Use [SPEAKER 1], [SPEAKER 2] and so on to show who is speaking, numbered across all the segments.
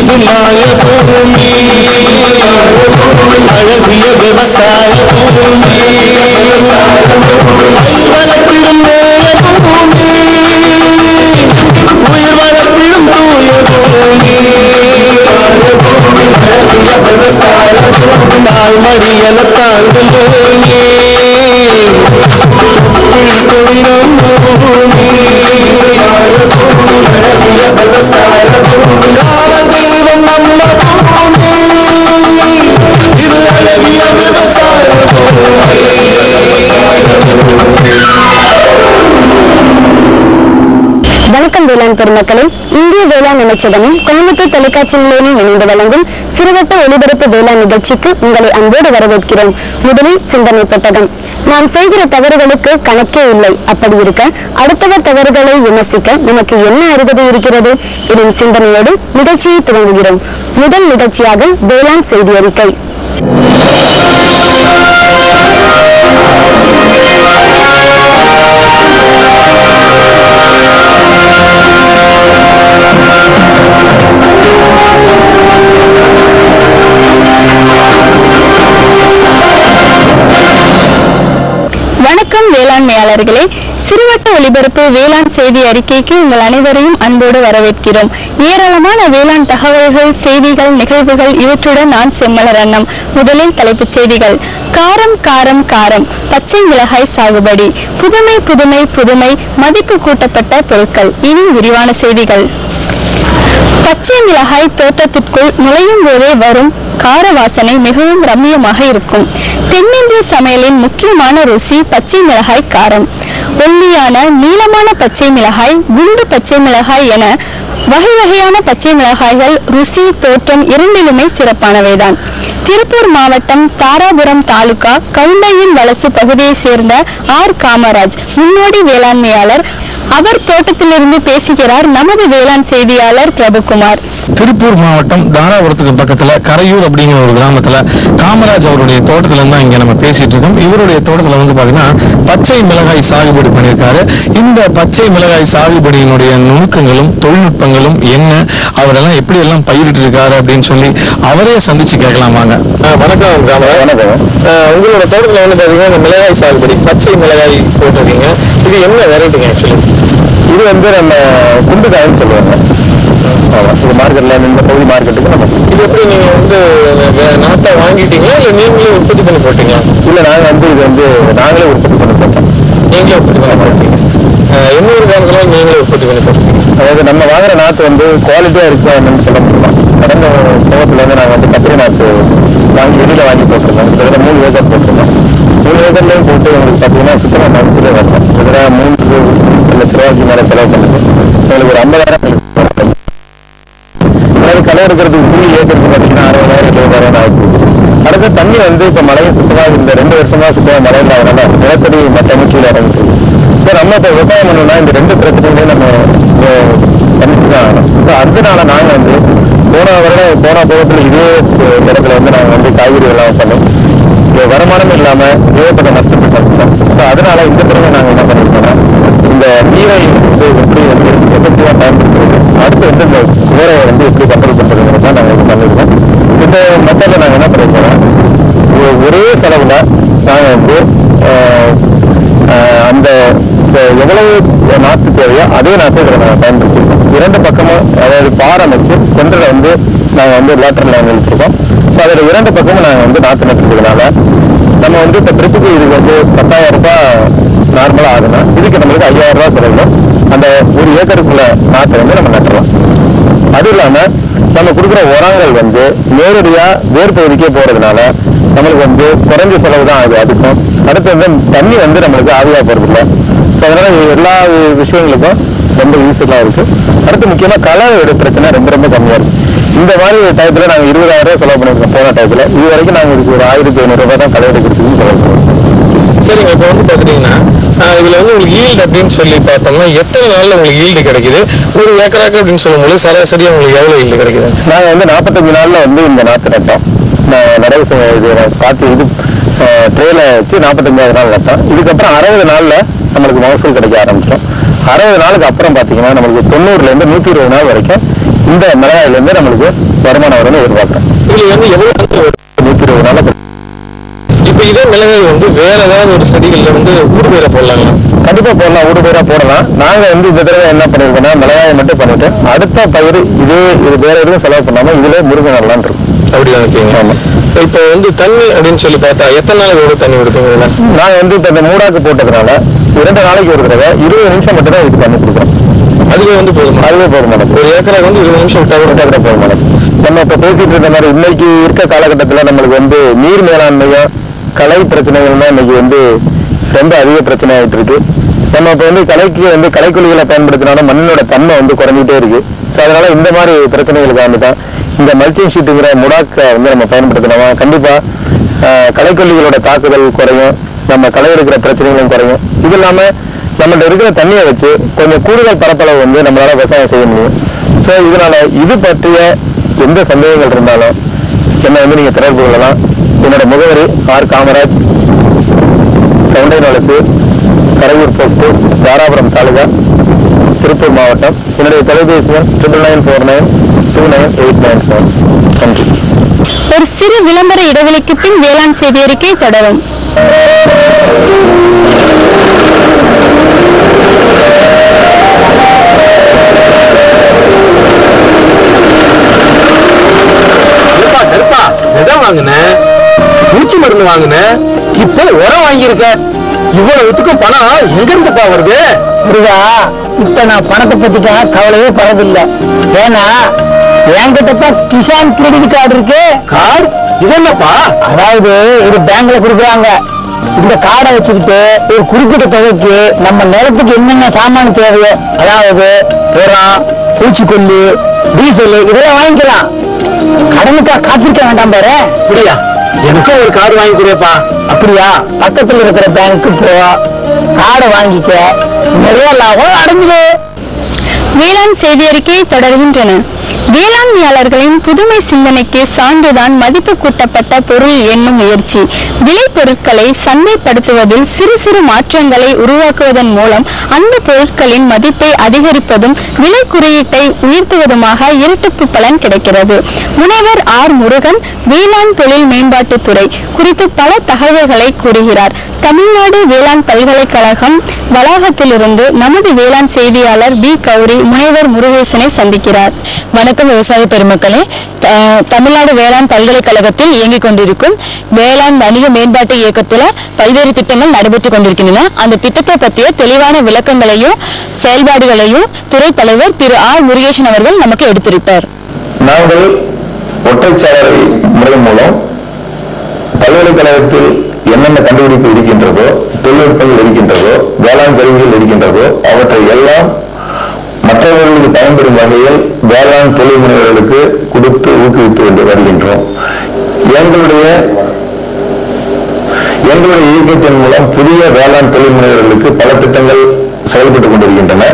[SPEAKER 1] இது மாய பூமி அழகிய விவசாய பூமி உயிர் வளர்ப்பிடும் நேய பூமி உயிர் வளர்ப்பிடும் தூய பூமி அழகிய விவசாய பூமி தாழ்மடியல தாங்கும் பூமி குளிரும் பூமி அழகிய விவசாய பூமி காவல் தெய்வம் நம்ம பூமி இது அழகிய விவசாய
[SPEAKER 2] வணக்கம் வேளாண் பெருமக்களே இந்திய வேளாண் அமைச்சகமும் கோயம்புத்தூர் தொலைக்காட்சி நிலையமும் இணைந்து வழங்கும் சிறுவட்ட ஒளிபரப்பு வேளாண் நிகழ்ச்சிக்கு உங்களை அன்போடு வரவேற்கிறோம் முதலில் சிந்தனை பெட்டகம் நாம் செய்கிற தவறுகளுக்கு கணக்கே இல்லை அப்படி இருக்க அடுத்தவர் தவறுகளை விமர்சிக்க நமக்கு என்ன அருகதை இருக்கிறது எனும் சிந்தனையோடு நிகழ்ச்சியை துவங்குகிறோம் முதல் நிகழ்ச்சியாக வேளாண் செய்தி அறிக்கை வணக்கம் வேளாண்மையாளர்களே சிறுவட்ட ஒளிபரப்பு வேளாண் செய்தி அறிக்கைக்கு உங்கள் அனைவரையும் அன்போடு வரவேற்கிறோம் ஏராளமான வேளாண் தகவல்கள் செய்திகள் நிகழ்வுகள் இவற்றுடன் நான் செம்மலர் அன்னம் முதலில் தலைப்புச் செய்திகள் காரம் காரம் காரம் பச்சை மிளகாய் சாகுபடி புதுமை புதுமை புதுமை மதிப்பு கூட்டப்பட்ட பொருட்கள் இனி விரிவான செய்திகள் பச்சை மிளகாய் தோட்டத்திற்குள் நுழையும் போதே வரும் கார வாசனை மிகவும் ரம்மியமாக இருக்கும் தென்னிந்திய சமையலின் முக்கியமான ருசி பச்சை மிளகாய் காரம் ஒல்லியான நீளமான பச்சை மிளகாய் குண்டு பச்சை மிளகாய் என வகை வகையான பச்சை மிளகாய்கள் ருசி தோற்றம் இரண்டிலுமே சிறப்பானவைதான் திருப்பூர் மாவட்டம் தாராபுரம் தாலுகா கவுண்டையின் வலசு பகுதியை சேர்ந்த ஆர் காமராஜ் முன்னோடி வேளாண்மையாளர் அவர் தோட்டத்திலிருந்து பேசுகிறார் நமது வேளாண் செய்தியாளர் பிரபுகுமார்
[SPEAKER 3] திருப்பூர் மாவட்டம் தாராபுரத்துக்கு பக்கத்துல கரையூர் அப்படிங்கிற ஒரு கிராமத்துல காமராஜ் அவருடைய தோட்டத்துல இருந்து தான் இங்க நம்ம பேசிட்டு இருக்கோம் இவருடைய தோட்டத்துல வந்து பாத்தீங்கன்னா பச்சை மிளகாய் சாகுபடி பண்ணியிருக்காரு இந்த பச்சை மிளகாய் சாகுபடியினுடைய நுணுக்கங்களும் தொழில்நுட்பங்களும் என்ன அவரெல்லாம் எப்படி எல்லாம் பயிரிட்டு இருக்காரு அப்படின்னு சொல்லி அவரே சந்திச்சு கேட்கலாம் வாங்க வணக்கம் காமராஜ் வணக்கம் உங்களோட தோட்டத்துல வந்து பாத்தீங்கன்னா இந்த மிளகாய் சாகுபடி பச்சை மிளகாய் போட்டிருக்கீங்க இது என்ன வெரைட்டிங்க ஆக்சுவலி
[SPEAKER 4] இது வந்து நம்ம குண்டுகாயன்னு சொல்லுவாங்க ஆமாம் இது மார்க்கெட்டில் இந்த பகுதி மார்க்கெட்டுக்கு நம்ம
[SPEAKER 3] இது எப்படி நீங்க வந்து வே- நாத்தை வாங்கிட்டீங்களா இல்ல நீங்களே உற்பத்தி பண்ணி போட்டீங்களா
[SPEAKER 4] இல்லை நாங்கள் வந்து இது வந்து நாங்களே உற்பத்தி பண்ணி போட்டோம்
[SPEAKER 3] நீங்களே உற்பத்தி பண்ணி போட்டீங்க அஹ் இன்னொரு காலத்துல நீங்களே உற்பத்தி பண்ணி போட்டீங்க
[SPEAKER 4] அதாவது நம்ம வாங்குற நாற்று வந்து குவாலிட்டியாக இருக்கா என்னன்னு சொல்ல முடியுமா கடந்த கோவத்தில் வந்து நாங்கள் வந்து கத்திரி நாற்று வாங்கி வெளியில் வாங்கி போட்டிருந்தோம் கிட்டத்தட்ட மூணு ஏக்கர் போட்டிருந்தோம் மூணு ஏக்கர்லேயும் போட்டு எங்களுக்கு பார்த்தீங்கன்னா சுத்தமாக மனசுலேயே வரணும் கிட்டத்தட்ட மூன்று லட்ச ரூபாய்க்கு மேலே செலவு பண்ணுது எங்களுக்கு ஒரு ஐம்பதாயிரம் எங்களுக்கு அதாவது களை எடுக்கிறதுக்கு கூலி ஏக்கருக்கு பார்த்தீங்கன்னா அறுபதாயிரம் எழுபதாயிரம் ஆகுது அடுத்த தண்ணி வந்து இப்போ மழையும் சுத்தமாக இந்த ரெண்டு வருஷமா சுத்தமாக மழை இல்லாதனால நிலத்தடி மட்டமே கீழே இறங்குது ஸோ நம்ம இப்போ விவசாயம் பண்ணணும்னா இந்த ரெண்டு பிரச்சனைகளையும் நம்ம அஹ், சந்திச்சு தான் ஆகணும் ஸோ அதனால நாங்கள் வந்து போன வருடம் போன போகத்தில் இதே இடத்துல வந்து நாங்கள் வந்து காய்கறி எல்லாம் பண்ணோம் இது வருமானம் இல்லாமல் ஏகப்பட்ட நஷ்டத்தை சந்திச்சோம் ஸோ அதனால இந்த தடவை நாங்கள் என்ன பண்ணியிருக்கோம்னா இந்த நீரை வந்து எப்படி வந்து எஃபெக்டிவாக பயன்படுத்துறது அடுத்து வந்து இந்த உரையை வந்து எப்படி கண்ட்ரோல் பண்ணுறதுங்கிறது தான் நாங்கள் இது பண்ணியிருக்கோம் இந்த மெத்தடில் நாங்கள் என்ன பண்ணியிருக்கோம்னா ஒ- ஒரே செலவில் நாங்கள் வந்து ஆஹ், ஆஹ், அந்த இந்த எவ்வளவு நாற்று தேவையோ அதே நாற்று இதில் நாங்கள் பயன்படுத்தியிருக்கோம் இரண்டு பக்கமும் அதாவது பாறை அமைச்சு சென்டரில் வந்து நாங்கள் வந்து லேட்டர் லைன் இழுத்துருக்கோம் ஸோ அதில் இரண்டு பக்கமும் நாங்கள் வந்து நாற்று நட்டுறதுனால நம்ம வந்து இப்போ ட்ரிப்புக்கு இதுக்கு வந்து பத்தாயிரம் ரூபாய் நார்மலாக ஆகுதுன்னா இதுக்கு நம்மளுக்கு ஐயாயிரம் ரூபாய் செலவில் அந்த ஒரு ஏக்கருக்குள்ள நாற்றை வந்து நம்ம நட்டுறோம் அது இல்லாமல் நம்ம கொடுக்குற உரங்கள் வந்து நேரடியாக வேர் பகுதிக்கே போகிறதுனால நம்மளுக்கு வந்து குறைஞ்ச செலவு தான் ஆகுது அதுக்கும் அடுத்து வந்து தண்ணி வந்து நம்மளுக்கு ஆவியாக போகிறது இல்லை ஸோ அதனால் எல்லா விஷயங்களுக்கும் ரொம்ப யூஸ்ஃபுல்லாக இருக்குது அடுத்து முக்கியமாக களை வெடு பிரச்சனை ரொம்ப ரொம்ப கம்மியாக இருக்குது இந்த மாதிரி டயத்தில் நாங்கள் இருபதாயிரம் ரூபாய் செலவு பண்ணியிருக்கோம் போன டயத்தில் இது வரைக்கும் நாங்கள் இதுக்கு ஒரு ஆயிரத்தி ஐநூறுரூவா தான் களை எடுக்கிறதுக்கு செலவு பண்ணுவோம்
[SPEAKER 3] சரிங்க இப்போ வந்து பார்த்துட்டீங்கன்னா ஆஹ் இதுல வந்து உங்களுக்கு ஈல்டு அப்படின்னு சொல்லி பார்த்தோம்னா எத்தனை நாள்ல உங்களுக்கு ஈல்டு கிடைக்குது ஒரு ஏக்கராக்கு அப்படின்னு சொல்லும்போது சராசரியா உங்களுக்கு எவ்வளவு ஈல்டு கிடைக்குது
[SPEAKER 4] நாங்கள் வந்து நாற்பத்தஞ்சு நாளில் வந்து இந்த நாற்று நட்டோம் நான் நடவு செஞ்ச இது காற்று இது ட்ரேல வச்சு நாற்பத்தஞ்சாவது நாள் நட்டோம் இதுக்கப்புறம் அறுபது நாளில் நம்மளுக்கு மகசூல் கிடைக்க ஆரம்பிச்சிடும் அறுபது நாளுக்கு அப்புறம் பார்த்தீங்கன்னா நம்மளுக்கு தொண்ணூறுலேருந்து நூற்றி இருபது நாள் வரைக்கும் இந்த மிளகாயில இருந்து நம்மளுக்கு வருமானம் வரும்னு எதிர்பார்க்கிறோம்
[SPEAKER 3] இதுல வந்து எவ்வளவு வந்து
[SPEAKER 4] நூத்தி இருபது நாள்
[SPEAKER 3] இப்ப இதே மிளகாய் வந்து வேற ஏதாவது ஒரு செடிகள்ல வந்து ஊடுபயிர போடலாங்களா
[SPEAKER 4] கண்டிப்பா போடலாம் ஊடு பயிரா போடலாம் நாங்க வந்து இந்த தடவை என்ன பண்ணிருக்கோம்னா மிளகாயை மட்டும் பண்ணிட்டு அடுத்த பயிர் இதே இது வேற எதுவும் செலவு பண்ணாம இதுல முருங்கை நடலாம்னு இருக்கும்
[SPEAKER 3] அப்படிதான் இருக்கீங்க
[SPEAKER 4] ஆமா.
[SPEAKER 3] இப்போ வந்து தண்ணி அப்படின்னு சொல்லி பார்த்தா எத்தனை நாளைக்கு எவ்வளவு தண்ணி கொடுப்பீங்க
[SPEAKER 4] நாங்க வந்து இப்ப இந்த மூடாக்கு போட்டதுனால இரண்டு நாளைக்கு ஒரு தடவை இருபது நிமிஷம் மட்டும் தான் இதுக்கு பண்ணி கொடுக்குறோம்
[SPEAKER 3] அதுவே வந்து போதுமா
[SPEAKER 4] அதுவே போதுமானது
[SPEAKER 3] ஒரு ஏக்கராக்கு வந்து இருபது நிமிஷம் விட்டா கூட
[SPEAKER 4] விட்டா கூட போதுமானது நம்ம இப்ப பேசிட்டு இருந்த மாதிரி இன்னைக்கு இருக்க காலகட்டத்துல நம்மளுக்கு வந்து நீர் மேலாண்மையும் கலை பிரச்சனைகள் தான் இன்னைக்கு வந்து ரொம்ப அதிக பிரச்சனை ஆயிட்டு இருக்கு நம்ம இப்ப வந்து கலைக்கு வந்து கலைக்குழிகளை பயன்படுத்தினாலும் மண்ணோட தன்மை வந்து குறைஞ்சிட்டே இருக்கு ஸோ அதனால இந்த மாதிரி பிரச்சனைகளுக்காக தான் இந்த மல்ச்சிங் ஷீட்டுங்கிற முடாக்கை வந்து நம்ம பயன்படுத்தினோமா கண்டிப்பா ஆஹ், களைக்கொல்லிகளோட தாக்குதல் குறையும் நம்ம களை எடுக்கிற பிரச்சனைகளும் குறையும் இது இல்லாம நம்மகிட்ட இருக்கிற தண்ணியை வச்சு கொஞ்சம் கூடுதல் பரப்பளவு வந்து நம்மளால விவசாயம் செய்ய முடியும் ஸோ இதனால இது பற்றிய எந்த சந்தேகங்கள் இருந்தாலும் என்னை வந்து நீங்க தொடர்பு கொள்ளலாம் என்னோட முகவரி ஆர் காமராஜ் கவுண்டை வலசு கரையூர் போஸ்ட் தாராபுரம் தாலுகா திருப்பூர் மாவட்டம் என்னுடைய தொலைபேசி எண் triple nine four nine two nine eight nine seven நன்றி
[SPEAKER 2] ஒரு சிறு விளம்பர இடைவெளிக்கு பின் வேளாண் செய்தி அறிக்கை தொடரும்
[SPEAKER 3] கருப்பா கருப்பா விதை வாங்கினேன் பூச்சி மருந்து வாங்கினேன் இப்போ உரம் வாங்கியிருக்க இவ்வளவுத்துக்கும் பணம் எங்க இருந்துப்பா வருது
[SPEAKER 5] முருகா இப்ப நான் பணத்தை பத்திக்காக கவலையே படுறதில்லை ஏன்னா என்கிட்ட தான் கிசான் கிரெடிட் கார்டு இருக்கு
[SPEAKER 3] கார் இது என்னப்பா
[SPEAKER 5] அதாவது இது பேங்க்ல கொடுக்குறாங்க இந்த கார்டை வச்சுக்கிட்டு ஒரு குறிப்பிட்ட தொகைக்கு நம்ம நிலத்துக்கு என்னென்ன சாமான் தேவையோ அதாவது உரம் பூச்சிக்கொல்லி டீசல் இதெல்லாம் வாங்கிக்கலாம் கடனுக்கா காத்திருக்க வேண்டாம் பாரு
[SPEAKER 3] அப்படியா எனக்கும் ஒரு கார் வாங்கி கொடுப்பா
[SPEAKER 5] அப்படியா பக்கத்துல இருக்கிற பேங்க்கு போ கார்டை வாங்கிக்க நிறைய லாபம் அடைஞ்சிடு
[SPEAKER 2] வேளாண் செய்தி அறிக்கை தொடர்கின்றன வேளாண்மையாளர்களின் புதுமை சிந்தனைக்கு சான்றுதான் மதிப்பு கூட்டப்பட்ட பொருள் என்னும் முயற்சி விளை பொருட்களை சந்தைப்படுத்துவதில் சிறு சிறு மாற்றங்களை உருவாக்குவதன் மூலம் அந்த பொருட்களின் மதிப்பை அதிகரிப்பதும் விலை குறியீட்டை உயர்த்துவதுமாக இரட்டிப்பு பலன் கிடைக்கிறது முனைவர் ஆர் முருகன் வேளாண் தொழில் மேம்பாட்டுத்துறை குறித்து பல தகவல்களை கூறுகிறார் தமிழ்நாடு வேளாண் பல்கலைக்கழகம் வளாகத்திலிருந்து நமது வேளாண் செய்தியாளர் பி கௌரி முனைவர் முருகேசனை சந்திக்கிறார்
[SPEAKER 6] வணக்கம் விவசாய பெருமக்களே த- தமிழ்நாடு வேளாண் பல்கலைக்கழகத்தில் இயங்கிக் கொண்டிருக்கும் வேளாண் வணிக மேம்பாட்டு இயக்கத்தில் பல்வேறு திட்டங்கள் நடைபெற்று கொண்டிருக்கின்றன அந்த திட்டத்தை பற்றிய தெளிவான விளக்கங்களையும் செயல்பாடுகளையும் துறை தலைவர் திரு ஆர் முருகேசன் அவர்கள் நமக்கு எடுத்துரைப்பார்
[SPEAKER 4] நாங்கள் ஒற்றைச்சாளரை முறை மூலம் பல்கலைக்கழகத்தில் என்னென்ன கண்டுபிடிப்பு இருக்கின்றதோ தொழில்நுட்பங்கள் இருக்கின்றதோ வேளாண் கருவிகள் இருக்கின்றதோ அவற்றை எல்லாம் மற்றவர்களுக்கு பயன்படும் வகையில் வேளாண் தொழில் முனைவர்களுக்கு கொடுத்து ஊக்குவித்து வந்து வருகின்றோம் எங்களுடைய எங்களுடைய இயக்கத்தின் மூலம் புதிய வேளாண் தொழில் முனைவர்களுக்கு பல திட்டங்கள் செயல்பட்டுக் கொண்டிருக்கின்றன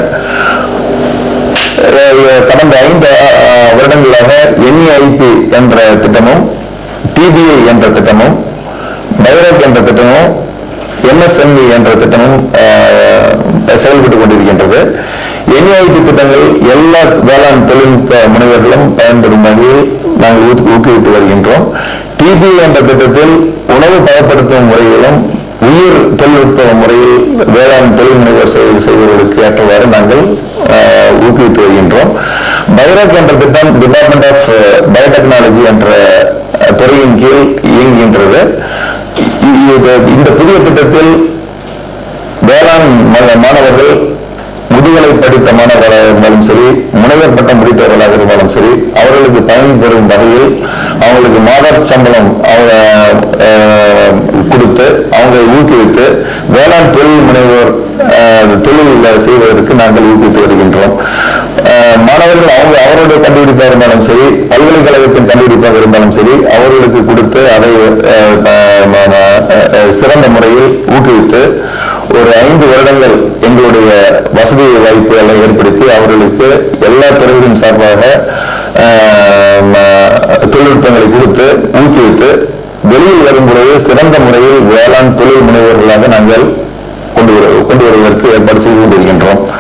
[SPEAKER 4] அஹ் கடந்த ஐந்து அஹ், வருடங்களாக என்இஐபி என்ற திட்டமும் டிபிஐ என்ற திட்டமும் டைரக்ட் என்ற திட்டமும் எம்எஸ்எம்இ என்ற திட்டமும் அஹ், செயல்பட்டுக் கொண்டிருக்கின்றது என்இஐபி திட்டங்கள் எல்லா வேளாண் தொழில்நுட்ப முனைவர்களும் பயன்படும் வகையில் நாங்கள் ஊக்கு- ஊக்குவித்து வருகின்றோம் டிபிஐ என்ற திட்டத்தில் உணவு பதப்படுத்தும் முறையிலும் உயிர் தொழில்நுட்ப முறையில் வேளாண் தொழில் முனைவர் செய்- செய்வதற்கு ஏற்றவாறு நாங்கள் அஹ், ஊக்குவித்து வருகின்றோம் பைரக் என்ற திட்டம் டிபார்ட்மெண்ட் ஆஃப் பயோடெக்னாலஜி என்ற அஹ், துறையின் கீழ் இயங்குகின்றது இ- இது- இந்த புதிய திட்டத்தில் வேளாண் மா- மாணவர்கள் முதுகலை படித்த மாணவர்களாக இருந்தாலும் சரி முனைவர் பட்டம் முடித்தவர்களாக இருந்தாலும் சரி அவர்களுக்கு பயன்பெறும் வகையில் அவங்களுக்கு மாத சம்பளம் அவங்க அஹ், கொடுத்து அவங்களை ஊக்குவித்து வேளாண் தொழில் முனைவோர் அஹ், தொழில் செய்வதற்கு நாங்கள் ஊக்குவித்து வருகின்றோம் அஹ், மாணவர்கள் அவங்க அவருடைய கண்டுபிடிப்பாக இருந்தாலும் சரி பல்கலைக்கழகத்தின் கண்டுபிடிப்பாக இருந்தாலும் சரி அவர்களுக்கு கொடுத்து அதை அஹ், ம- ம- ம- அஹ், சிறந்த முறையில் ஊக்குவித்து ஒரு ஐந்து வருடங்கள் எங்களுடைய வசதி வாய்ப்புகளை ஏற்படுத்தி அவர்களுக்கு எல்லா துறைகளின் சார்பாக ஆஹ், ம- தொழில்நுட்பங்களை கொடுத்து ஊக்குவித்து வெளியில் வரும் பொழுது சிறந்த முறையில் வேளாண் தொழில் முனைவோர்களாக நாங்கள் கொண்டு வரு கொண்டு வருவதற்கு ஏற்பாடு செய்து கொண்டிருக்கின்றோம்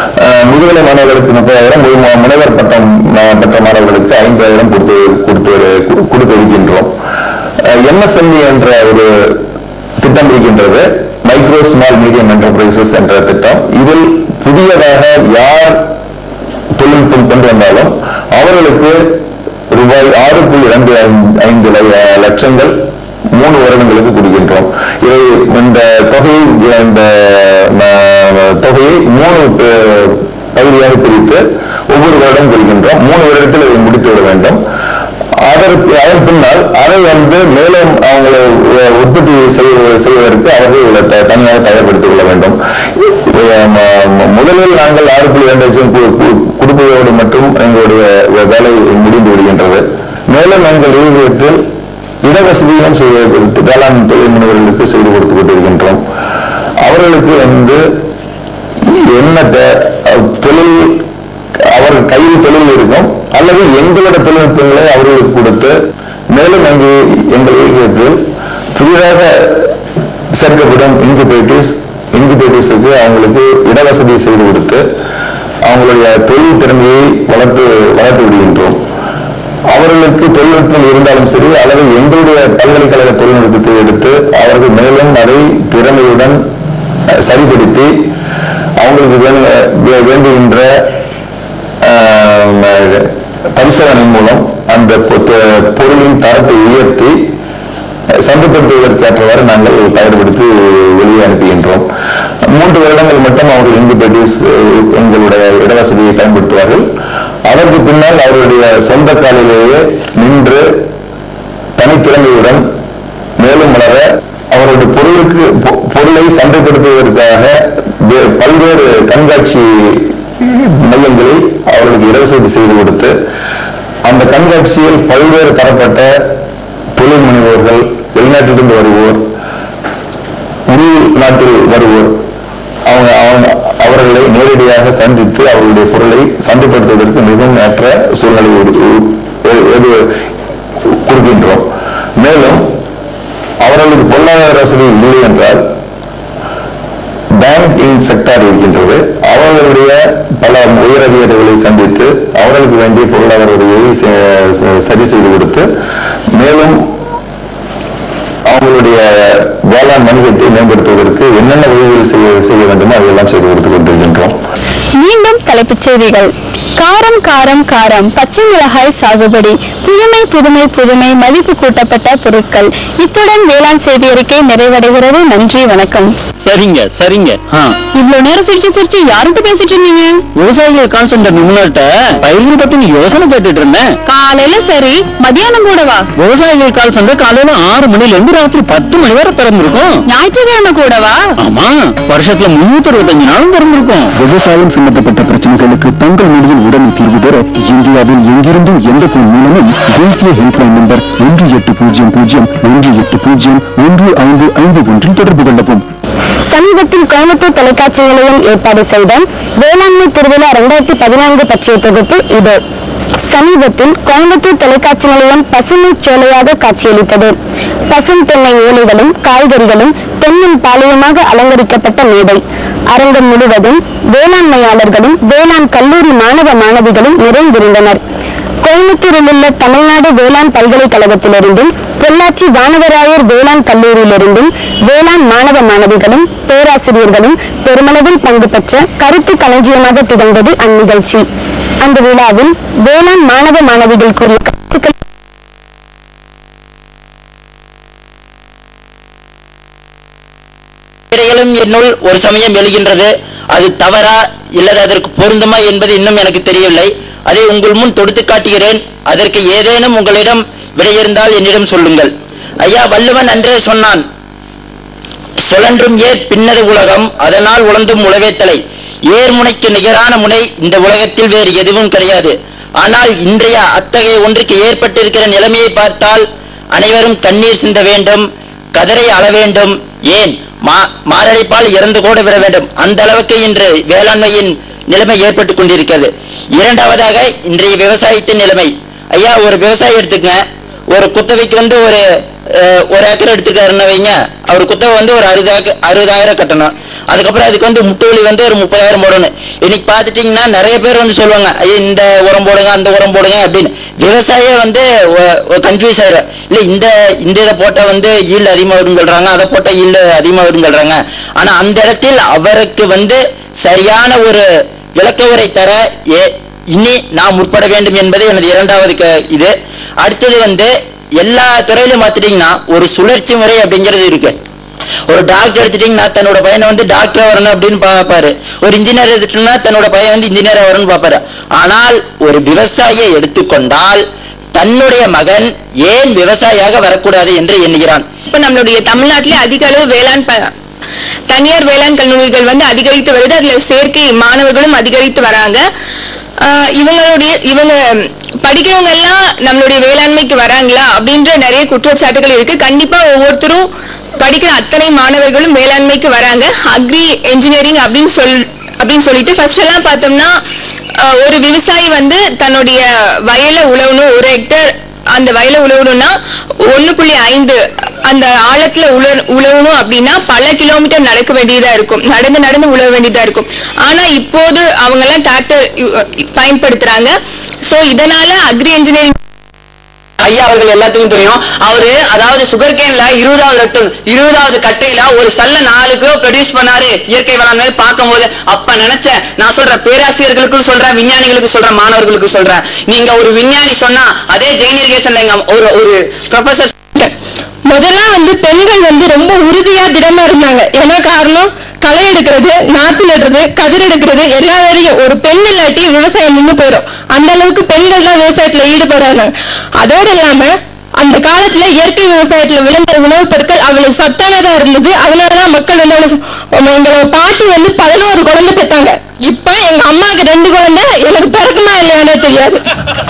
[SPEAKER 4] அஹ், முதுகலை மாணவர்களுக்கு முப்பதாயிரம் முழு மு- முனைவர் பட்டம் அஹ், பெற்ற மாணவர்களுக்கு ஐம்பதாயிரம் கொடுத்து கொடுத்து கு- கொடுத்து இருக்கின்றோம் எம்எஸ்எம்இ என்ற ஒரு திட்டம் இருக்கின்றது மைக்ரோ ஸ்மால் மீடியம் என்டர்பிரைசஸ் என்ற திட்டம் இதில் புதியதாக யார் தொழில்நுட்பம் கொண்டு வந்தாலும் அவர்களுக்கு ரூபாய் ஆறு புள்ளி இரண்டு ஐந்து ல- லட்சங்கள் மூணு வருடங்களுக்கு கொடுக்கின்றோம் இதை இந்த தொகையை இந்த ம- தொகையை மூணு ப- பகுதியாக பிரித்து ஒவ்வொரு வருடம் கொடுக்கின்றோம் மூணு வருடத்தில் இதை முடித்து விட வேண்டும் அதற்கு அதன் பின்னால் அதை வந்து மேலும் அவங்களை உ- உற்பத்தி செய்வ- செய்வதற்கு அவர்கள் இதை த- தனியாக தயார்படுத்திக் கொள்ள வேண்டும் அஹ் ம- ம- முதலில் நாங்கள் ஆறு புள்ளி இரண்டு லட்சம் கு- கு- கொடுப்பதோடு மட்டும் எங்களுடைய வே- வேலை முடிந்து விடுகின்றது மேலும் எங்கள் ஈழத்தில் இடவசதியும் செய்ய வேளாண் தொழில் முனைவர்களுக்கு செய்து கொடுத்து கொண்டிருக்கின்றோம் அவர்களுக்கு வந்து என்ன தே- அஹ் தொழில் அவர் கையில் தொழில் இருக்கும் அல்லது எங்களோட தொழில்நுட்பங்களை அவர்களுக்கு கொடுத்து மேலும் அங்கு எங்கள் இயக்கத்தில் புதிதாக சேர்க்கப்படும் இன்குபேட்டிவ்ஸ் இன்குபேட்டிவ்ஸுக்கு அவங்களுக்கு இடவசதி செய்து கொடுத்து அவங்களுடைய தொழில் திறமையை வளர்த்து வளர்த்து விடுகின்றோம் அவர்களுக்கு தொழில்நுட்பம் இருந்தாலும் சரி அல்லது எங்களுடைய பல்கலைக்கழக தொழில்நுட்பத்தை எடுத்து அவர்கள் மேலும் அதை திறமையுடன் அஹ், சரிப்படுத்தி அவங்களுக்கு வேணு- வே- வேண்டுகின்ற ஆஹ், பரிசோதனை மூலம் அந்த பொ- தொ- பொருளின் தரத்தை உயர்த்தி அஹ், சந்தைப்படுத்துவதற்கேற்றவாறு நாங்கள் தயார்படுத்தி வெளியே அனுப்புகின்றோம் மூன்று வருடங்கள் மட்டும் அவர்கள் இண்டிபெண்டிஸ் எங்களுடைய இடவசதியை பயன்படுத்துவார்கள் அதற்கு பின்னால் அவருடைய சொந்த காலிலேயே நின்று தனித்திறமையுடன் மேலும் வளர அவருடைய பொருளுக்கு பொ- பொருளை சந்தைப்படுத்துவதற்காக வே- பல்வேறு கண்காட்சி மையங்களில் அவர்களுக்கு இடவசதி செய்து கொடுத்து அந்த கண்காட்சியில் பல்வேறு தரப்பட்ட தொழில் முனைவோர்கள் வெளிநாட்டிலிருந்து வருவோர் உள்நாட்டில் வருவோர் அவங்க அவங்க அவர்களை நேரடியாக சந்தித்து அவர்களுடைய பொருளை சந்தைப்படுத்துவதற்கு மிகவும் ஏற்ற சூழ்நிலை ஒரு- ஒரு- எது கொடுக்கின்றோம் மேலும் அவர்களுக்கு பொருளாதார வசதி இல்லை என்றால் பேங்கிங் செக்டார் இருக்கின்றது அவர்களுடைய பல உயர் அதிகாரிகளை சந்தித்து அவர்களுக்கு வேண்டிய பொருளாதார உதவியை செ- செ- சரி செய்து கொடுத்து மேலும் அவங்களுடைய வேளாண் வணிகத்தை மேம்படுத்துவதற்கு என்னென்ன உதவிகள் செய்ய செய்ய வேண்டுமோ அதையெல்லாம் செய்து கொடுத்து கொண்டிருக்கின்றோம்
[SPEAKER 2] மீண்டும் தலைப்புச் செய்திகள் காரம் காரம் காரம் பச்சை மிளகாய் சாகுபடி புதுமை புதுமை புதுமை மதிப்பு கூட்டப்பட்ட பொருட்கள் இத்துடன் வேளாண் செய்தி அறிக்கை நிறைவடைகிறது நன்றி வணக்கம்
[SPEAKER 5] சரிங்க சரிங்க ஆ.
[SPEAKER 2] இவ்வளவு நேரம் சிரிச்சு சிரிச்சு யார்கிட்ட பேசிட்டு இருந்தீங்க
[SPEAKER 5] விவசாயிகள் கால் சென்டர் நிபுணர்கிட்ட பயிர்கள் பத்தி யோசனை கேட்டுட்டு இருந்தேன்
[SPEAKER 2] காலையில சரி மதியானம் கூடவா
[SPEAKER 5] விவசாயிகள் கால் சென்டர் காலையில ஆறு மணில இருந்து ராத்திரி பத்து மணி வரை திறந்திருக்கும்
[SPEAKER 2] ஞாயிற்றுக்கிழமை கூடவா
[SPEAKER 5] ஆமா வருஷத்துல முன்னூத்தி அறுபத்தஞ்சு நாளும் திறந்திருக்கும்
[SPEAKER 7] விவசாயம் சம்பந்தப்பட்ட பிரச்சனைகளுக்கு தங்கள் மொழியில் உடனே தீர்வு பெற இந்தியாவில் எங்கிருந்தும் எந்த போன் மூலமும் தேசிய ஹெல்ப்லைன் நம்பர் ஒன்று எட்டு பூஜ்ஜியம் பூஜ்ஜியம் ஒன்று எட்டு பூஜ்ஜியம் ஒன்று ஐந்து ஐந்து ஒன்றில் தொடர்பு கொள்ளவும்
[SPEAKER 2] சமீபத்தில் கோயம்புத்தூர் தொலைக்காட்சி நிலையம் ஏற்பாடு செய்த வேளாண்மை திருவிழா இரண்டாயிரத்தி பதினான்கு பற்றிய தொகுப்பு இது சமீபத்தில் கோயம்புத்தூர் தொலைக்காட்சி நிலையம் பசுமை சோலையாக காட்சியளித்தது பசும் தென்னை ஓலைகளும் காய்கறிகளும் தென்னின் பாளையமாக அலங்கரிக்கப்பட்ட மேடை அரங்கம் முழுவதும் வேளாண்மையாளர்களும் வேளாண் கல்லூரி மாணவ மாணவிகளும் நிறைந்திருந்தனர் கோயம்புத்தூரில் உள்ள தமிழ்நாடு வேளாண் பல்கலைக்கழகத்திலிருந்தும் பொள்ளாச்சி வானவராயர் வேளாண் கல்லூரியிலிருந்தும் வேளாண் மாணவ மாணவிகளும் பேராசிரியர்களும் பெருமளவில் பங்கு பெற்ற கருத்து களஞ்சியமாக திகழ்ந்தது அந்நிகழ்ச்சி அந்த விழாவில் வேளாண் மாணவ மாணவிகள் கூறிய கருத்துக்கள்
[SPEAKER 8] இடையிலும் என்னுள் ஒரு சமயம் எழுகின்றது அது தவறா இல்லது அதற்கு பொருந்துமா என்பது இன்னும் எனக்கு தெரியவில்லை அதை உங்கள் முன் தொடுத்து காட்டுகிறேன் அதற்கு ஏதேனும் உங்களிடம் விடையிருந்தால் என்னிடம் சொல்லுங்கள் ஐயா வள்ளுவன் அன்றே சொன்னான் சுழன்றும் ஏர் பின்னது உலகம் அதனால் உழந்தும் உழவேத்தலை ஏர்முனைக்கு நிகரான முனை இந்த உலகத்தில் வேறு எதுவும் கிடையாது ஆனால் இன்றைய அத்தகைய ஒன்றுக்கு ஏற்பட்டிருக்கிற நிலைமையை பார்த்தால் அனைவரும் கண்ணீர் சிந்த வேண்டும் கதரை அள வேண்டும் ஏன் மா மாரடைப்பால் இறந்து கூட விட வேண்டும் அந்த அளவுக்கு இன்று வேளாண்மையின் நிலைமை ஏற்பட்டு கொண்டிருக்கிறது இரண்டாவதாக இன்றைய விவசாயத்தின் நிலைமை ஐயா ஒரு விவசாயி எடுத்துக்கங்க ஒரு குத்தகைக்கு வந்து ஒரு அஹ், ஒரு ஏக்கர் எடுத்துருக்காருன்னு வைங்க அவர் குத்தகை வந்து ஒரு அறுபதாயிரம் அறுபதாயிரம் கட்டணும் அதுக்கப்புறம் அதுக்கு வந்து முட்டுவலி வந்து ஒரு முப்பதாயிரம் போடணும் இன்னைக்கு பார்த்துட்டிங்கன்னா நிறைய பேர் வந்து சொல்லுவாங்க ஐயோ இந்த உரம் போடுங்க அந்த உரம் போடுங்க அப்படின்னு விவசாயியே வந்து கன்ஃபியூஸ் ஆயிடும் இல்லை இந்த இந்த இதை போட்டால் வந்து ஈல்டு அதிகமாக வரும்னு சொல்கிறாங்க அதை போட்டால் ஈல்டு அதிகமாக வரும்னு சொல்கிறாங்க ஆனால் அந்த இடத்தில் அவருக்கு வந்து சரியான ஒரு விளக்க உரை தர ஏ இனி நாம் முற்பட வேண்டும் என்பது எனது இரண்டாவது க- இது அடுத்தது வந்து எல்லா துறையிலும் பார்த்துட்டிங்கன்னா ஒரு சுழற்சி முறை அப்படிங்கிறது இருக்கு ஒரு டாக்டர் எடுத்துட்டீங்கன்னா தன்னோட பையனை வந்து டாக்டர் வரணும் அப்படின்னு பார்ப்பாரு ஒரு இன்ஜினியர் எடுத்துட்டோம்னா தன்னோட பையன் வந்து இன்ஜினியர் வரணும்னு பார்ப்பாரு ஆனால் ஒரு விவசாயியை எடுத்துக்கொண்டால் தன்னுடைய மகன் ஏன் விவசாயியாக வரக்கூடாது என்று எண்ணுகிறான்
[SPEAKER 9] இப்ப நம்மளுடைய தமிழ்நாட்டிலே அதிக அளவு வேளாண் ப- தனியார் வேளாண் கல்லூரிகள் வந்து அதிகரித்து வருது அதுல சேர்க்கை மாணவர்களும் அதிகரித்து வராங்க ஆஹ் இவங்களுடைய இவங்க படிக்கிறவங்க எல்லாம் நம்மளுடைய வேளாண்மைக்கு வராங்களா அப்படின்ற நிறைய குற்றச்சாட்டுகள் இருக்கு கண்டிப்பா ஒவ்வொருத்தரும் படிக்கிற அத்தனை மாணவர்களும் வேளாண்மைக்கு வராங்க அக்ரி என்ஜினியரிங் அப்படின்னு சொல் அப்படின்னு சொல்லிட்டு ஃபர்ஸ்ட் எல்லாம் பார்த்தோம்னா ஆஹ் ஒரு விவசாயி வந்து தன்னுடைய வயலை உழவணும் ஒரு ஹெக்டேர் அந்த வயலை உழவணும்னா ஒண்ணு புள்ளி ஐந்து அந்த ஆழத்துல உழ உழவணும் அப்படின்னா பல கிலோமீட்டர் நடக்க வேண்டியதா இருக்கும் நடந்து நடந்து உழவ வேண்டியதா இருக்கும் ஆனா இப்போது அவங்க எல்லாம் டிராக்டர் பயன்படுத்துறாங்க சோ இதனால அக்ரி இன்ஜினியரிங்
[SPEAKER 5] ஐயா அவர்கள் எல்லாத்துக்கும் தெரியும் அவரு அதாவது சுகர் கேன்ல இருபதாவது லட்டம் இருபதாவது கட்டையில ஒரு சல்ல நாலு கிலோ ப்ரொடியூஸ் பண்ணாரு இயற்கை வேளாண்மை பார்க்கும்போது அப்ப நினைச்சேன் நான் சொல்றேன் பேராசிரியர்களுக்கும் சொல்றேன் விஞ்ஞானிகளுக்கு சொல்றேன் மாணவர்களுக்கு சொல்றேன் நீங்க ஒரு விஞ்ஞானி சொன்னா அதே ஜெயின் இரிகேஷன்ல எங்க ஒரு ஒரு ப்ரொஃபசர்
[SPEAKER 2] முதல்ல வந்து பெண்கள் வந்து ரொம்ப உறுதியா திடமா இருந்தாங்க என்ன காரணம் களை எடுக்கிறது நாத்து நடுறது கதிர் எடுக்கிறது எல்லா வேலையும் ஒரு பெண் இல்லாட்டி விவசாயம் நின்று போயிடும் அந்த அளவுக்கு பெண்கள் தான் விவசாயத்துல ஈடுபடுறாங்க அதோடு இல்லாம அந்த காலத்துல இயற்கை விவசாயத்துல விளைந்த உணவுப் பொருட்கள் அவ்வளவு சத்தானதா இருந்தது அதனாலதான் மக்கள் வந்து அவ்வளவு சு- உம் எங்களோட பாட்டி வந்து பதினோரு குழந்தை பெத்தாங்க இப்ப எங்க அம்மாவுக்கு ரெண்டு குழந்தை எனக்கு பிறக்குமா இல்லையானே தெரியாது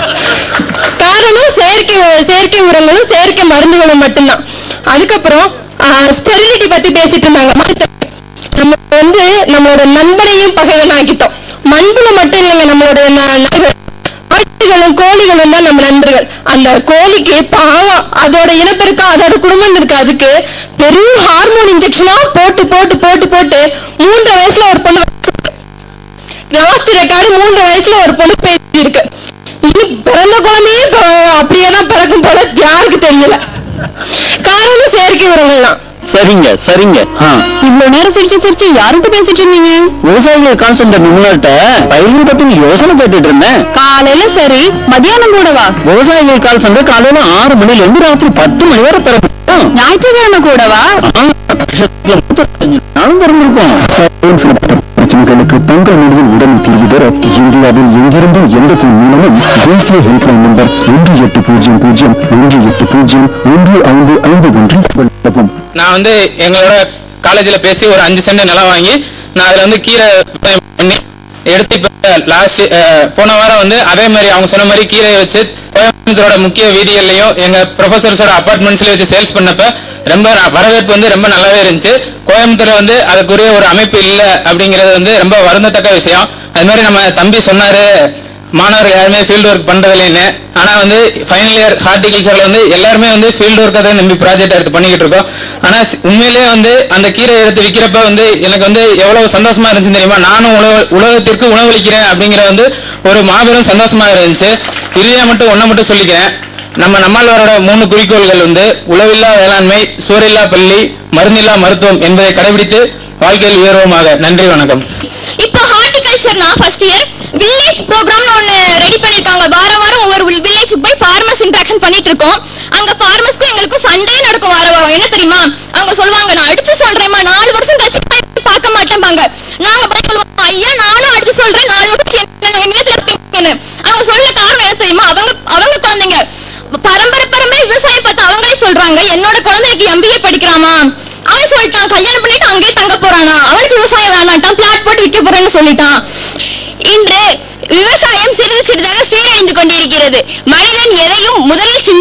[SPEAKER 2] காரணம் செயற்கை செயற்கை உரங்களும் செயற்கை மருந்துகளும் மட்டும்தான் அதுக்கப்புறம் ஸ்டெரிலிட்டி பத்தி பேசிட்டு இருந்தாங்க மருத்துவ- நம்ம வந்து நம்மளோட நண்பனையும் பகைவன் ஆக்கிட்டோம் மண்புல மட்டும் இல்லைங்க நம்மளோட ந- நண்பர்கள். ஆட்டுகளும் கோழிகளும் தான் நம்ம நண்பர்கள் அந்த கோழிக்கு பாவம் அதோட இனப்பெருக்கம் அதோட குடும்பம் இருக்கு அதுக்கு பெரும் ஹார்மோன் இன்ஜெக்ஷனா போட்டு போட்டு போட்டு போட்டு மூன்று வயசுல ஒரு பொண்ணு லாஸ்ட் ரெக்கார்டு மூன்று வயசுல ஒரு பொண்ணு பேசி இருக்கு இனி பிறந்த குழந்தையே இப்ப அப்படியே தான் பிறக்கும் போல யாருக்கு தெரியல காரணம் செயற்கை உரங்கள் தான்
[SPEAKER 7] சரிங்க சரிங்க ஆ.
[SPEAKER 2] இவ்வளவு நேரம் சிரிச்சு சிரிச்சு யார்கிட்ட பேசிட்டு இருந்தீங்க
[SPEAKER 7] விவசாயிகள் கான்சென்டர் நிபுணர்கிட்ட பயிர்கள் பத்தி யோசனை கேட்டுட்டு இருந்தேன்
[SPEAKER 2] காலையில சரி மதியானம் கூடவா
[SPEAKER 7] விவசாயிகள் கால் சென்டர் காலையில ஆறு மணில இருந்து ராத்திரி பத்து மணி வரை திறப்போம்
[SPEAKER 2] ஞாயிற்றுக்கிழமை கூடவா
[SPEAKER 7] பிரச்சனைகளுக்கு தங்கள் மொழியில் உடனே தீர்வு பெற இந்தியாவில் எங்கிருந்தும் எந்த போன் மூலமும் தேசிய ஹெல்ப்லைன் நம்பர் ஒன்று எட்டு பூஜ்ஜியம் பூஜ்ஜியம் ஒன்று எட்டு பூஜ்ஜியம் ஒன்று ஐந்து ஐந்து ஒன்றில் விண்ணப்பம்
[SPEAKER 3] நான் வந்து எங்களோட காலேஜில் பேசி ஒரு அஞ்சு சென்ட் நிலம் வாங்கி நான் அதில் வந்து கீரை விவசாயம் பண்ணி எடுத்து இப்போ லாஸ்ட் போன வாரம் வந்து அதே மாதிரி அவங்க சொன்ன மாதிரி கீரையை வச்சு கோயம்புத்தூரோட முக்கிய வீதிகள்லையும் எங்கள் ப்ரொஃபசர்ஸோட அப்பார்ட்மெண்ட்ஸ்லையும் வச்சு சேல்ஸ் பண்ணப்ப ரொம்ப ந- வரவேற்பு வந்து ரொம்ப நல்லாவே இருந்துச்சு கோயம்புத்தூர் வந்து அதுக்குரிய ஒரு அமைப்பு இல்லை அப்படிங்கிறது வந்து ரொம்ப வருந்தத்தக்க விஷயம் அது மாதிரி நம்ம தம்பி சொன்னாரு மாணவர்கள் யாருமே ஃபீல்டு ஒர்க் பண்றதில்லைன்னு ஆனா வந்து ஃபைனல் இயர் ஹார்டிகல்ச்சர்ல வந்து எல்லாருமே வந்து ஃபீல்டு ஒர்க்கை தான் நம்பி ப்ராஜெக்ட் எடுத்து பண்ணிக்கிட்டு இருக்கோம் ஆனா சி- உண்மையிலேயே வந்து அந்த கீரை எடுத்து விற்கிறப்ப வந்து எனக்கு வந்து எவ்வளவு சந்தோஷமா இருந்துச்சு தெரியுமா நானும் உலக உலகத்திற்கு உணவளிக்கிறேன் அப்படிங்கிற வந்து ஒரு மாபெரும் சந்தோஷமா இருந்துச்சு இறுதியா மட்டும் ஒன்றை மட்டும் சொல்லிக்கிறேன் நம்ம நம்மாழ்வாரோட மூணு குறிக்கோள்கள் வந்து உழவில்லா வேளாண்மை சோறில்லா பள்ளி மருந்தில்லா மருத்துவம் என்பதை கடைபிடித்து வாழ்க்கையில் உயர்வோமாக நன்றி வணக்கம்
[SPEAKER 10] இப்போ ஹார்டிகல்ச்சர்னா ஃபர்ஸ்ட் இயர் வில்லேஜ் ப்ரோக்ராம்னு ஒன்று ரெடி பண்ணிருக்காங்க வாரம் வாரம் ஒவ்வொரு வில்லேஜ் போய் ஃபார்மர்ஸ் இன்ட்ராக்ஷன் பண்ணிட்டு இருக்கோம் அங்க ஃபார்மர்ஸ்க்கும் எங்களுக்கும் சண்டே நடக்கும் வாரம் வாரம் என்ன தெரியுமா அவங்க சொல்லுவாங்க நான் அடிச்சு சொல்றேம்மா நாலு வருஷம் கழிச்சு போய் பார்க்க மாட்டேன்பாங்க நாங்க போய் சொல்லுவோம் ஐயா நானும் அடிச்சு சொல்றேன் நாலு வருஷம் கழிச்சு என்ன நிலத்துல இருப்பீங்கன்னு அவங்க சொல்ல காரணம் என்ன தெரியுமா அவங்க அவங்க குழந்தைங்க பரம்பரை பரம்பரை விவசாயம் பார்த்து அவங்களே சொல்றாங்க என்னோட குழந்தைக்கு எம்பிஏ படிக்கிறாமா அவன் சொல்லிட்டான் கல்யாணம் பண்ணிட்டு அங்கேயே தங்க போறானா அவனுக்கு விவசாயம் வேணாட்டான் பிளாட் போட்டு விற்க போறேன்னு சொல்லிட்டான் இன்று விவசாயம் சிறிது சிறிதாக சீரழிந்து கொண்டிருக்கிறது மனிதன் எதையும் முதலில் சிந்திக்க மாட்டான்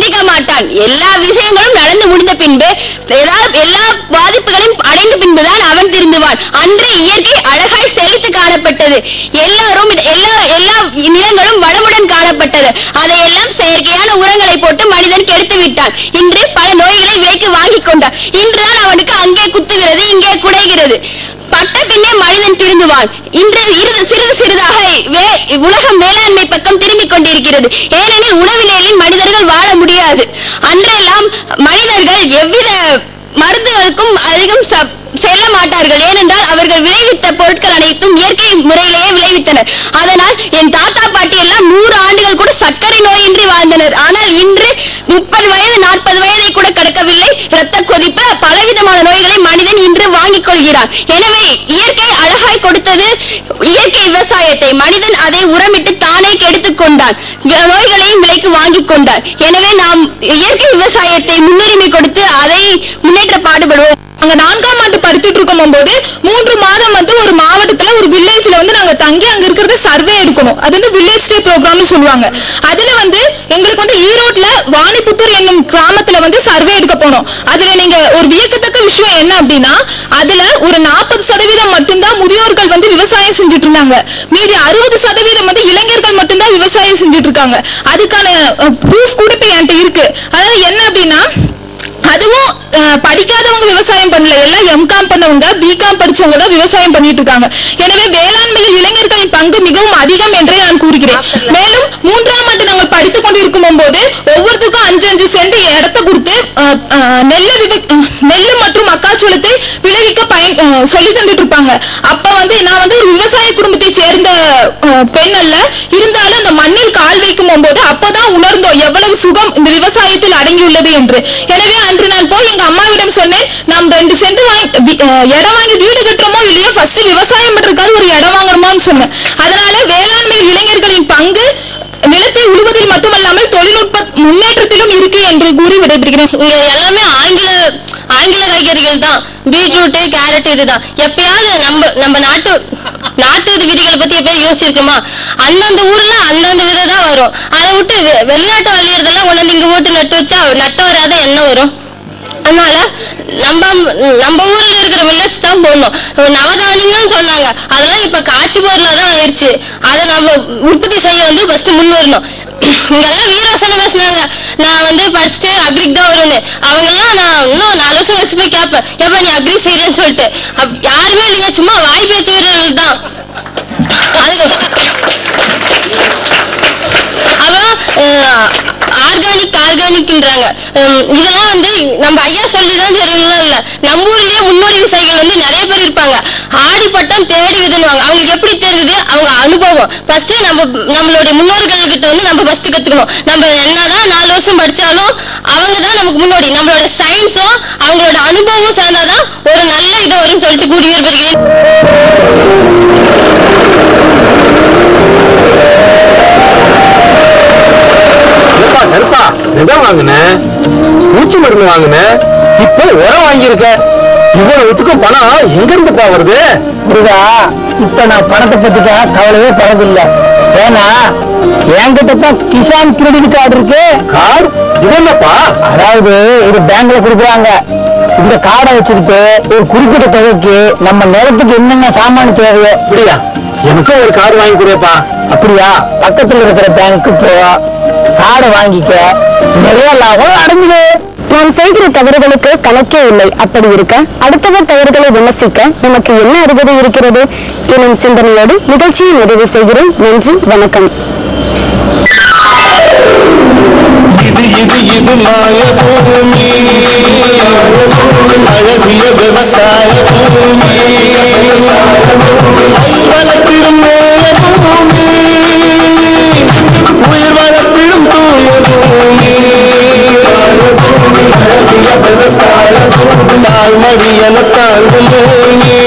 [SPEAKER 10] மாட்டான் எல்லா விஷயங்களும் நடந்து முடிந்த பின்பு ஏதாவது எல்லா பாதிப்புகளையும் அடைந்த பின்புதான் அவன் திருந்துவான் அன்று இயற்கை அழகாய் செழித்து காணப்பட்டது எல்லாரும் எல்லா எல்லா நிலங்களும் வளமுடன் காணப்பட்டது அதையெல்லாம் செயற்கையான உரங்களை போட்டு மனிதன் கெடுத்து விட்டான் இன்று பல நோய்களை விலைக்கு வாங்கிக் கொண்டான் இன்றுதான் அவனுக்கு அங்கே குத்துகிறது இங்கே குடைகிறது பட்ட பின்னே மனிதன் திருந்துவான் இன்று இறுதி சிறிது சிறிதாக வே உலகம் வேளாண்மை பக்கம் திரும்பிக் கொண்டிருக்கிறது ஏனெனில் உணவிலேயே மனிதர்கள் வாழ முடியாது அன்றெல்லாம் மனிதர்கள் எவ்வித மருந்துகளுக்கும் அதிகம் ச- செல்ல மாட்டார்கள் ஏனென்றால் அவர்கள் விளைவித்த பொருட்கள் அனைத்தும் இயற்கை முறையிலேயே விளைவித்தனர் அதனால் என் தாத்தா பாட்டி எல்லாம் நூறு ஆண்டுகள் கூட சர்க்கரை நோயின்றி வாழ்ந்தனர் ஆனால் இன்று முப்பது வயது நாற்பது வயதை கூட கடக்கவில்லை இரத்த கொதிப்பு பலவிதமான நோய்களை மனிதன் இன்று வாங்கிக் கொள்கிறான் எனவே இயற்கை அழகாய் கொடுத்தது இயற்கை விவசாயத்தை மனிதன் அதை உரமிட்டு தானே கெடுத்துக் கொண்டான் வி- நோய்களையும் விலைக்கு வாங்கிக் கொண்டான் எனவே நாம் இயற்கை விவசாயத்தை முன்னுரிமை கொடுத்து அதை முன்னேற்ற பாடுபடுவோம்
[SPEAKER 9] அங்க நான்காம் ஆண்டு படித்துட்டு இருக்கும் போது மூன்று மாதம் வந்து ஒரு மாவட்டத்துல ஒரு வில்லேஜ்ல வந்து நாங்க தங்கி அங்க இருக்கிறது சர்வே எடுக்கணும் அது வந்து வில்லேஜ் ஸ்டே ப்ரோக்ராம்னு சொல்லுவாங்க அதுல வந்து எங்களுக்கு வந்து ஈரோட்ல வாணிப்புத்தூர் என்னும் கிராமத்துல வந்து சர்வே எடுக்க போனோம் அதுல நீங்க ஒரு வியக்கத்தக்க விஷயம் என்ன அப்படின்னா அதுல ஒரு நாற்பது சதவீதம் மட்டும்தான் முதியோர்கள் வந்து விவசாயம் செஞ்சுட்டு இருந்தாங்க மீதி அறுபது சதவீதம் வந்து இளைஞர்கள் மட்டும்தான் விவசாயம் செஞ்சுட்டு இருக்காங்க அதுக்கான ப்ரூஃப் கூட இப்ப என்கிட்ட இருக்கு அதாவது என்ன அப்படின்னா அதுவும் அஹ், படிக்காதவங்க விவசாயம் பண்ணல எல்லாம் எம்காம் பண்ணவங்க பிகாம் படிச்சவங்க தான் விவசாயம் பண்ணிட்டு இருக்காங்க எனவே வேளாண்மையில் இளைஞர்களின் பங்கு மிகவும் அதிகம் என்றே நான் கூறுகிறேன் மேலும் மூன்றாம் ஆண்டு நாங்கள் படித்துக் கொண்டிருக்கும் போது ஒவ்வொருத்தருக்கும் அஞ்சு அஞ்சு சென்ட் இடத்தை கொடுத்து அஹ், அஹ், நெல்லை விவ- அஹ், நெல்லு மற்றும் மக்காச்சோளத்தை விளைவிக்க பயன் அஹ், சொல்லி தந்துட்டு இருப்பாங்க அப்ப வந்து நான் வந்து ஒரு விவசாய குடும்பத்தை சேர்ந்த அஹ், பெண் அல்ல இருந்தாலும் அந்த மண்ணில் கால் வைக்கும் போது அப்பதான் உணர்ந்தோம் எவ்வளவு சுகம் இந்த விவசாயத்தில் அடங்கியுள்ளது என்று எனவே அன்று நான் போய் எங்க அம்மாவிடம் சொன்னேன் நாம் ரெண்டு சென்ட் வாங்கி வி- அஹ், இடம் வாங்கி வீடு கட்டுறோமோ இல்லையோ ஃபர்ஸ்ட் விவசாயம் பண்றதுக்காக ஒரு இடம் வாங்கணுமான்னு சொன்னேன் அதனால வேளாண்மையில் இளைஞர்களின் பங்கு நிலத்தை உழுவதில் மட்டுமல்லாமல் தொழில்நுட்ப முன்னேற்றத்திலும் இருக்கு என்று கூறி விடைபெறுகிறேன்
[SPEAKER 10] இங்க எல்லாமே ஆங்கில ஆங்கில காய்கறிகள் தான் பீட்ரூட்டு கேரட் இதுதான் எப்பயாவது நம்ம நம்ம நாட்டு நாட்டு விதிகளை பத்தி எப்பயாவது யோசிச்சிருக்கோமா அந்தந்த ஊர்ல அந்தந்த விதை தான் வரும் அதை விட்டு வெ- வெளிநாட்டு விளையிறதெல்லாம் கொண்டு வந்து இங்க போட்டு நட்டு வச்சா நட்டு வராத என்ன வரும் அதனால நம்ம நம்ம ஊர்ல இருக்கிற மில்லட்ஸ் தான் போடணும் நவதானியங்கள்னு சொன்னாங்க அதெல்லாம் இப்ப காட்சி பொருளா தான் ஆயிடுச்சு அதை நம்ம உற்பத்தி செய்ய வந்து ஃபர்ஸ்ட் முன் வரணும் இங்கெல்லாம் வீராசனம் பேசினாங்க நான் வந்து படிச்சுட்டு அக்ரிக் தான் வரும்னு அவங்கெல்லாம் நான் இன்னும் நாலு வருஷம் கழிச்சு போய் கேட்பேன் எப்ப நீ அக்ரி செய்யறேன்னு சொல்லிட்டு அப் யாருமே இல்லைங்க சும்மா வாய் பேச்சு வீரர்கள் தான் அது அவன் ஆர்கானிக் ஆர்கானிக்ன்றாங்க ஹம், இதெல்லாம் வந்து நம்ம ஐயா சொல்லிதான் தெரியணும் இல்ல நம்ம ஊர்லயே முன்னோடி விவசாயிகள் வந்து நிறைய பேர் இருப்பாங்க ஆடி பட்டம் தேடி விதணுவாங்க அவங்களுக்கு எப்படி தெரியுது அவங்க அனுபவம் ஃபர்ஸ்ட் நம்ம நம்மளுடைய முன்னோர்கள் கிட்ட வந்து நம்ம ஃபர்ஸ்ட் கத்துக்கணும் நம்ம என்னதான் நாலு வருஷம் படிச்சாலும் அவங்க தான் நமக்கு முன்னோடி நம்மளோட சயின்ஸும் அவங்களோட அனுபவமும் சேர்ந்தாதான் ஒரு நல்ல இது வரும்னு சொல்லிட்டு கூடி பெறுகிறேன்
[SPEAKER 4] நெருப்பா நெருப்பா நிதம் வாங்கினேன் பூச்சி மருந்து வாங்கினேன் இப்போ உரம் வாங்கியிருக்க இவ்வளவுத்துக்கும் பணம் எங்க இருந்துப்பா வருது
[SPEAKER 5] முருகா இப்ப நான் பணத்தை பத்தி தான் கவலையே படவில்லை ஏன்னா என்கிட்ட தான் கிசான் கிரெடிட் கார்டு இருக்கு
[SPEAKER 4] கார் இது என்னப்பா
[SPEAKER 5] அதாவது இது பேங்க்ல கொடுக்குறாங்க இந்த கார்டை வச்சுக்கிட்டு ஒரு குறிப்பிட்ட தொகைக்கு நம்ம நிலத்துக்கு என்னென்ன சாமான் தேவையோ
[SPEAKER 4] அப்படியா எனக்கும் ஒரு கார் வாங்கி கொடுப்பா
[SPEAKER 5] அப்படியா பக்கத்துல இருக்கிற பேங்க்கு போ கார்டை வாங்கிக்க நிறைய லாபம் அடைஞ்சுது
[SPEAKER 2] நாம் செய்கிற தவறுகளுக்கு கணக்கே இல்லை அப்படி இருக்க அடுத்தவர் தவறுகளை விமர்சிக்க நமக்கு என்ன அருகதை இருக்கிறது எனும் சிந்தனையோடு நிகழ்ச்சியை நிறைவு செய்கிறோம் நன்றி வணக்கம்
[SPEAKER 1] இது இது இது மாய பூமி அழகிய விவசாய பூமி உயிர் வளர்த்திடும் மேல பூமி உயிர் வளர்த்திடும் தூய பூமி அழகிய விவசாய பூமி தாய்மடி என தாங்கும் பூமி